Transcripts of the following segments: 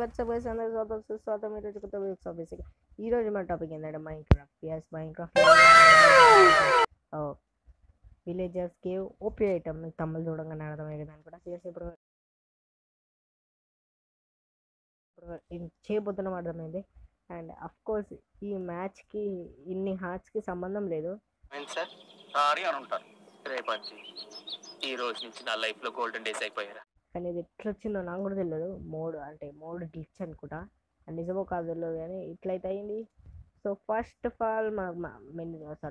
WhatsApp guys అందరూ స్వాగతం సుస్వాగతం ఈరోజు కొత్త వీడియోకి సో బేసిక్ ఈ రోజు మన టాపిక్ ఏంటంటే మైండ్ క్రాఫ్ట్ ఎస్ Minecraft villagers cave OP item మీకు తమ్ముళ్ళు చూడంగానే అర్థమయ్యేది అనుకుంటా సీరియస్ ఇప్పుడు ఇప్పుడు ఇది చేయబోతున్నాం అర్థమైంది అండ్ అఫ్ కోర్స్ ఈ మ్యాచ్కి ఇన్ని హార్ట్స్కి సంబంధం లేదు ఏంటి సార్ అడిగాను ఉంటాను రేపటి ఈ రోజు నుంచి నా లైఫ్ లో గోల్డెన్ డేస్ అయిపోయారా కానీ ఇది ఎట్లా వచ్చిందో నాకు కూడా తెలియదు మోడ్ అంటే మోడ్ గ్లిచ్ అనుకుంటా అది నిజమో కాదు తెలియదు కానీ ఇట్లయితే అయింది సో ఫస్ట్ ఆఫ్ ఆల్ మా సారీ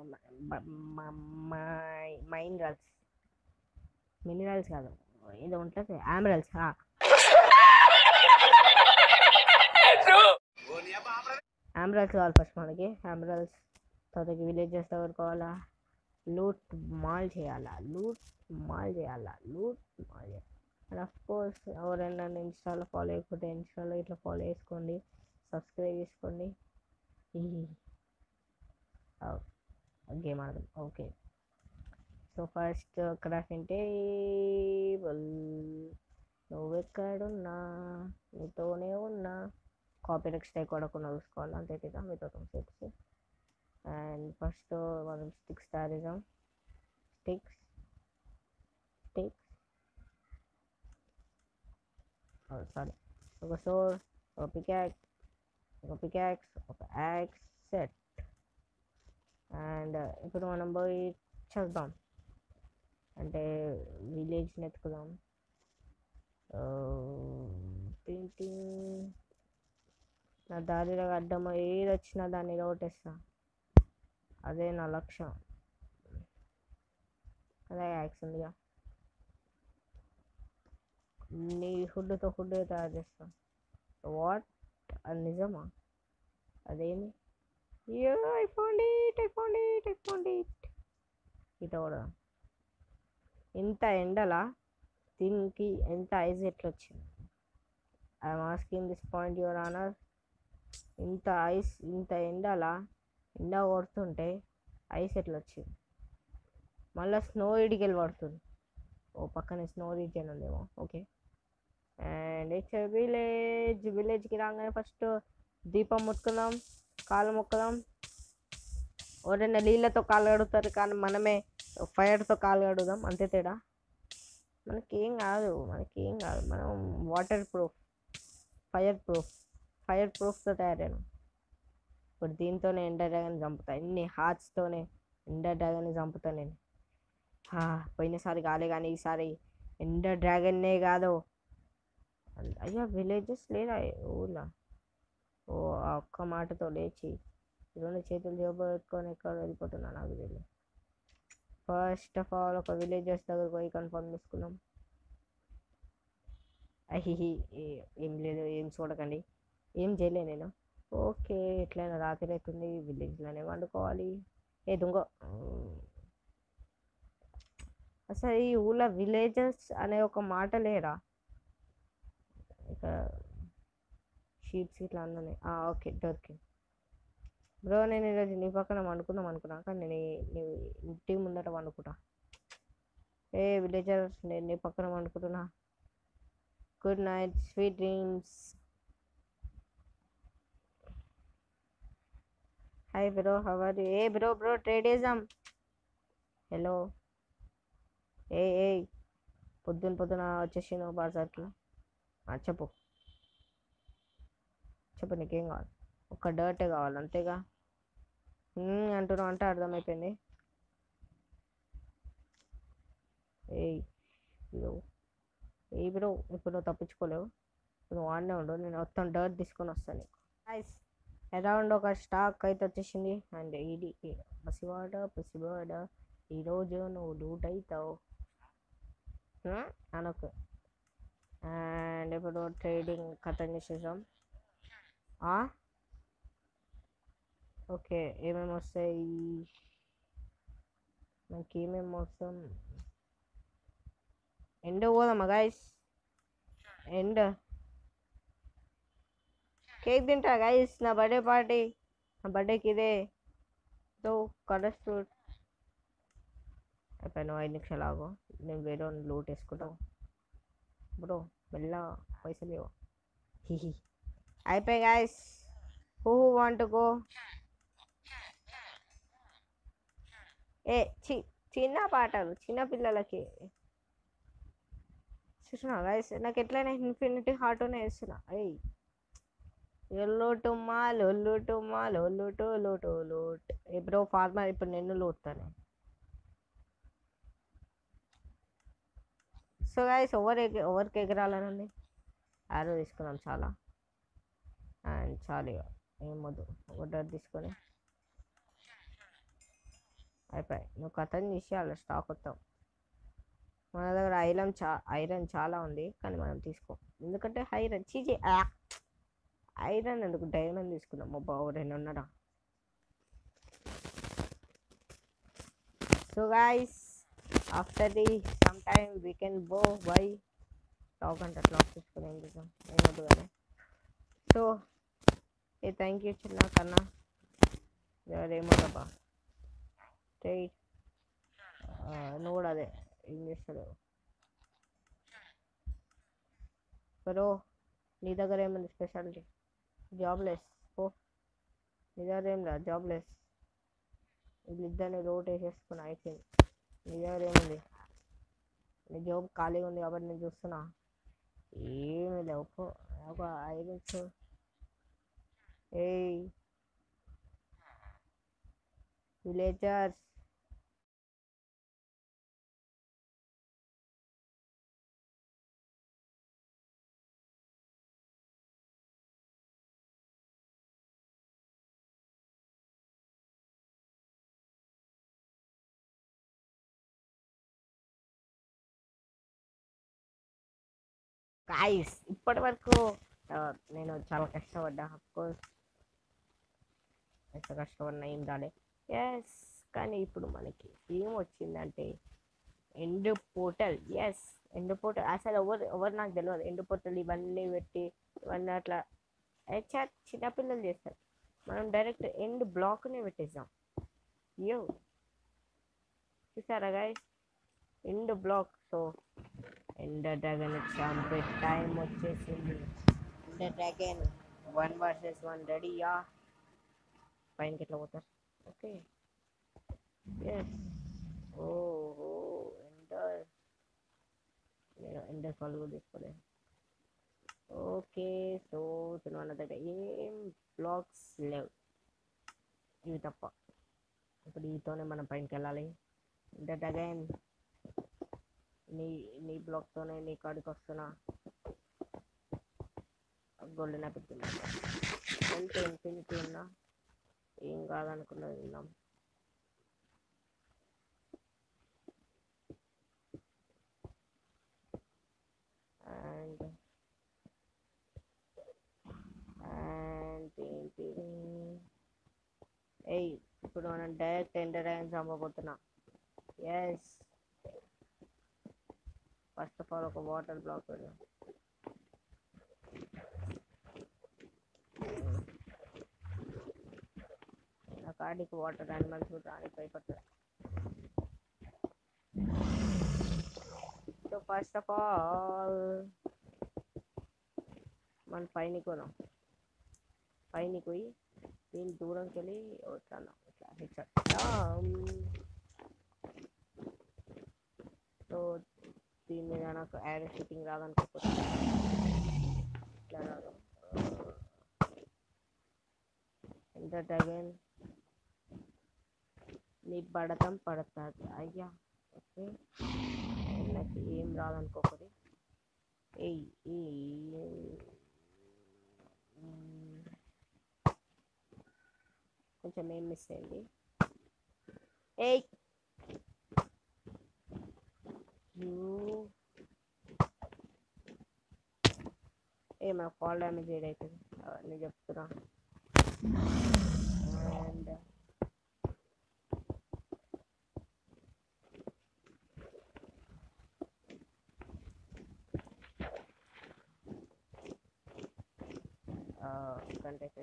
మైనరల్స్ మినరల్స్ కాదు ఏదో ఉంటుంది ఆమరల్స్ ఆమరల్స్ కావాలి ఫస్ట్ మనకి ఆమరల్స్ తర్వాత విలేజెస్ దగ్గర కావాలా లూట్ మాల్ చేయాలా లూట్ మాల్ చేయాలా లూట్ మాల్ చేయాలి అండ్ అఫ్ కోర్స్ ఎవరైనా నన్ను ఇన్స్టాలో ఫాలో అయిపోతే ఇన్స్టాలో ఇట్లా ఫాలో చేసుకోండి సబ్స్క్రైబ్ చేసుకోండి గేమ్ ఆడదాం okay so first crafting table నువ్వెక్కడున్నా నీతోనే ఉన్నా కాపీ టెక్స్ట్ కొడకుండా చూసుకోవాలి అంతే కదా మీతో సెట్స్ అండ్ ఫస్ట్ మనం స్టిక్స్ తయారు చేద్దాం స్టిక్స్ స్టిక్స్ సారీ ఒక సోర్ ఒక పికాక్స్ ఒక పికాక్స్ ఒక యాక్స్ సెట్ అండ్ ఇప్పుడు మనం పోయి చేద్దాం అంటే విలేజ్ని ఎత్తుకుదాం టింగ్ టింగ్. నా దారిలో అడ్డం ఏది వచ్చినా దాన్ని కొట్టేస్తా అదే నా లక్ష్యం అదే యాక్స్ ఉందిగా నీ హుడ్తో హుడ్ తయారు చేస్తాం వాట్ అది నిజమా అదేమి I found it I found it I found it ఇట కూడా ఇంత ఎండలా దీనికి ఎంత ఐజ్ ఎట్లా వచ్చింది I'm asking this point your honour ఇంత ఐస్ ఇంత ఎండలా ఎండ కొడుతుంటే ఐస్ ఎట్లా వచ్చింది మళ్ళీ స్నో ఇడికెళ్ళి పడుతుంది ఓ పక్కనే స్నో రీజియన్ ఉందేమో ఓకే అండ్ ఇట్స్ విలేజ్ విలేజ్కి రాగానే ఫస్ట్ దీపం ముట్టుకుందాం కాలు మొక్కుదాం ఎవరైనా నీళ్ళతో కాలు కడుగుతారు కానీ మనమే ఫైర్తో కాలు కడుగుదాం అంతే తేడా మనకేం కాదు మనకేం కాదు మనం waterproof fireproof fire ప్రూఫ్తో తయారైన ఇప్పుడు దీంతోనే ఎండర్ డ్రాగన్ చంపుతా ఇన్ని హార్ట్స్తోనే ఎండర్ డ్రాగన్ని చంపుతా నేను హా, పోయినసారి కాలే కానీ ఈసారి ఎండర్ డ్రాగన్నే కాదు అయ్యా విలేజెస్ లేదా ఊళ్ళో ఓ ఆ ఒక్క మాటతో లేచి రెండు చేతులు జేబు పెట్టుకొని ఎక్కడ వెళ్ళిపోతున్నా నాకు తెలియదు ఫస్ట్ ఆఫ్ ఆల్ ఒక విలేజెస్ దగ్గర పోయి కన్ఫర్మ్ చేసుకున్నాం అహిహి ఏ- ఏం లేదు ఏం చూడకండి ఏం చేయలే నేను ఓకే ఎట్లయినా రాత్రి అవుతుంది విలేజ్లోనే వండుకోవాలి ఏ దొంగ అసలు ఈ ఊళ్ళో విలేజెస్ అనే ఒక మాట లేరా ఇక షీట్స్ ఇట్లా అన్నీ ఓకే దొరికింది బ్రో నేను ఈరోజు నీ పక్కన వండుకుందాం అనుకున్నా కానీ నేను ఈ- నీ ఇంటి ముందట వండుకుంటా ఏ విలేజర్స్ నేను నీ పక్కన వండుకుంటున్నా good night sweet dreams hi bro హవర్ ఏ బ్రో బ్రో ట్రేడేజం హలో ఏ ఏ పొద్దున పొద్దున వచ్చేసి నువ్వు బాజార్కి ఆ, చెప్పు చెప్పు నీకేం కావాలి ఒక డర్టే కావాలి అంతేగా మ్మ్ అంటున్నావు అంటే అర్థమైపోయింది ఏయ్ బ్రో ఏ బ్రో ఇప్పుడు నువ్వు తప్పించుకోలేవు నువ్వు ఆడనే ఉండు నేను మొత్తం డర్ట్ తీసుకొని వస్తాను నీకు నైస్ అరౌండ్ ఒక స్టాక్ అయితే వచ్చేసింది అండ్ ఇది పసివాడ పసివాడ ఈరోజు నువ్వు లూట్ అవుతావు హ్మ్? అనకు అండ్ ఇప్పుడు ట్రేడింగ్ ఖతం చేసేసాం ఆ? ఓకే ఏమేమి వస్తాయి మనకి ఏమేమి వస్తాం ఎండ పోదామా గాయస్ ఎండ్ కేక్ తింటా గైస్ నా బర్త్డే పార్టీ నా బర్త్డేకి ఇదే తో కలర్స్ ఫ్రూట్ అయిపోయి నువ్వు ఐదు నిమిషాలు ఆగు నేను వేరే లూట్ వేసుకుంటావు బ్రో మెల్ల పైసలు లేవు హిహి అయిపోయి గాయస్ హూ వాంట్ గో ఏ చి చిన్న పాటలు చిన్న పిల్లలకి చూసిన గాయస్ నాకు ఎట్లయినా ఇన్ఫినిటీ హార్ట్నే వేస్తున్నా అయ్యి ఎల్లుటుమ్మా లొల్లుటుమ్మా లొల్లుటు లోటు లోట్ ఎప్పుడో ఫార్మర్ ఇప్పుడు నిన్ను లోతాను సో గాయస్ ఎవరు ఎగ ఎవరికి ఎగరాలని ఉంది ఆరో తీసుకున్నాం చాలా అండ్ చాలు ఇక ఏం వద్దు ఒకటి తీసుకొని అయిపోయి నువ్వు కథను తీసేయాలి స్టాక్ వస్తాం మన దగ్గర ఐరన్ చా ఐరన్ చాలా ఉంది కానీ మనం తీసుకో ఎందుకంటే ఐరన్ చీజీ ఐరన్ ఎందుకు డైమండ్ తీసుకున్నాం మా బాబు రెండు ఉన్నాడా so guys after the some time we can go బై టాక్ అంటే క్లాక్ తీసుకుని ఏం చేద్దాం ఏమొద్దు కానీ సో ఏ థ్యాంక్ యూ చిన్న కన్నా ఎవరేమోదబ్బా స్ట్రైట్ నువ్వు కూడా అదే ఏం చేస్తాడు బరో నీ దగ్గర ఏముంది స్పెషాలిటీ జాబ్లెస్ ఓ నీ దగ్గర ఏం రా జాబ్లెస్ వీళ్ళిద్దరిని రోట్ వేసేసుకుని అయిపోయింది నీ దగ్గర ఏముంది నీ జాబ్ ఖాళీగా ఉంది కాబట్టి నేను చూస్తున్నా ఏమి లేవు పో. ఒక ఐదు ఏయ్ విలేజర్స్ గాయస్ ఇప్పటి వరకు ఆ, నేను చాలా కష్టపడ్డా కోర్స్ ఎంత కష్టపడినా ఏం రాలే ఎస్ కానీ ఇప్పుడు మనకి ఏం వచ్చిందంటే ఎండ్ పోర్టల్ ఎస్ ఎండ్ పోర్టల్ అసలు ఎవరు ఎవరు నాకు తెలియదు ఎండ్ పోర్టల్ ఇవన్నీ పెట్టి ఇవన్నీ అట్లా చా చిన్నపిల్లలు చేస్తారు మనం డైరెక్ట్ ఎండ్ బ్లాక్నే పెట్టేసాం యో చూసారా guys end block so ender dragon చంపే టైం వచ్చేసింది ender dragon one versus one రెడీయా పైనకి ఎట్లా పోతారు ఓకే ఎస్ ఓహో ఎండర్ నేను ఎండర్ కాల్ కూడా తీసుకోలేదు ఓకే సో తినవన్న దగ్గర ఏం బ్లాక్స్ లేవు ఇవి తప్ప ఇప్పుడు ఈతోనే మనం పైనకి వెళ్ళాలి ఎండర్ డ్రాగన్ నీ నీ బ్లాక్తోనే నీ కాడికి వస్తున్నా గోల్డెన్ యాపిల్ తిన్నా ఎంత ఇన్ఫినిటీ ఉన్నా ఏం కాదనుకున్నది తిన్నాం అండ్ అండ్ ఏంటి ఏయ్ ఇప్పుడు మనం డైరెక్ట్ ఎంటర్ అయ్యి చంపబోతున్నా ఎస్ ఫస్ట్ ఆఫ్ ఆల్ ఒక వాటర్ బ్లాక్ పెడదాం నా కాడికి వాటర్ యానిమల్స్ కూడా రాని భయపడతారు సో ఫస్ట్ ఆఫ్ ఆల్ మన పైన కొనాం పైన పోయి దీని దూరంకి వెళ్ళి ఇట్లా ఇట్లా హెచ్ఆర్ సో దీని మీద నాకు యాడ్ షూటింగ్ రాదనుకోకపోతే ఇట్లా రాదు ఎంత అగైన్ నీ పడతాం పడతాది అయ్యా ఓకే నాకు ఏం రాదనుకోకరి ఏయ్ ఏయ్ మ్మ్. కొంచెం ఏం మిస్ అయింది ఏయ్ యూ ఏ మన కాల్ డ్యామేజ్ ఏడైతుంది నేను చెప్తున్నా అండ్ కంటే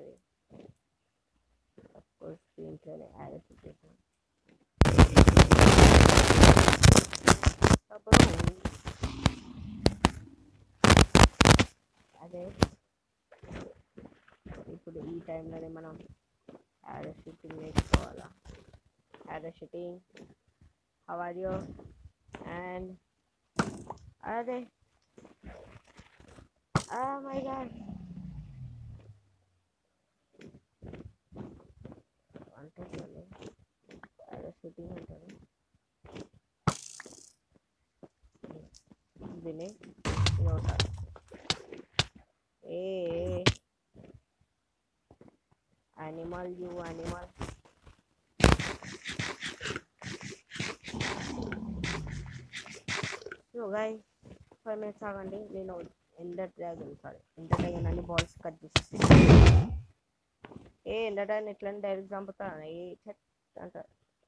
కోర్స్ దీంట్లోనే యాడ్ చేసాను అప్పుడు అదే టైంలోనే మనం యారో షూటింగ్ నేర్చుకోవాలా arrow shooting how are you and అదే Oh my god. అంటే అదే షూటింగ్ ఉంటుంది దీన్ని నోటాలి ఏ animal you animal so guy five minutes ఆగండి నేను ender dragon sorry ender dragon అని బాల్స్ కట్ చేసేసి ఏ ఎండర్ డ్రాగన్ ఎట్లని డైరెక్ట్ చంపుతా ఏ చెట్ అంట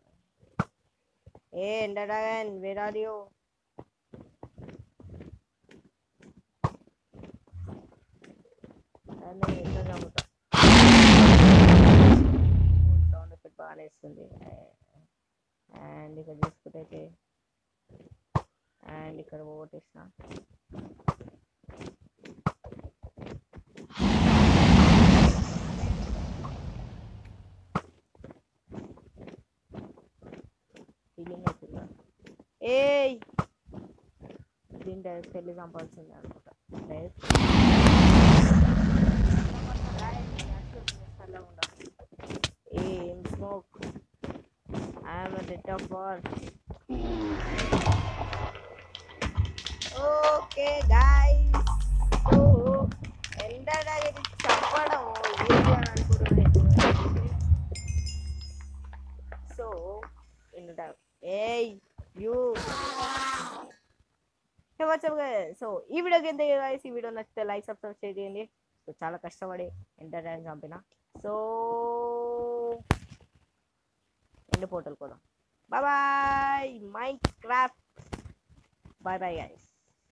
ఏ ender dragon where are you ఎంత చంపుతా సౌండ్ ఎఫెక్ట్ బాగానే ఇస్తుంది అండ్ ఇక్కడ చూసుకుంటే అండ్ ఇక్కడ ఓటేసిన ఫీలింగ్ అవుతుందా ఏయ్ దీని డైరెక్ట్ వెళ్ళి చంపాల్సిందే అనుకుంటా డైరెక్ట్ ఏం స్మోక్ ఐఎమ్ డెట్ ఆఫ్ వార్ ఓకే గాయ్స్ సో ఎండగా ఇది చంపడం ఈజీ అని అనుకుంటున్నాను సో ఎండ ఏయ్ యూ సో ఈ వీడియోకి ఎంత గాయస్ ఈ వీడియో నచ్చితే లైక్ సబ్స్క్రైబ్ చేయండి సో చాలా కష్టపడి ఎంటర్టైన్ చంపిన సో ఎండ్ పోర్టల్ కూడా bye bye Minecraft bye bye guys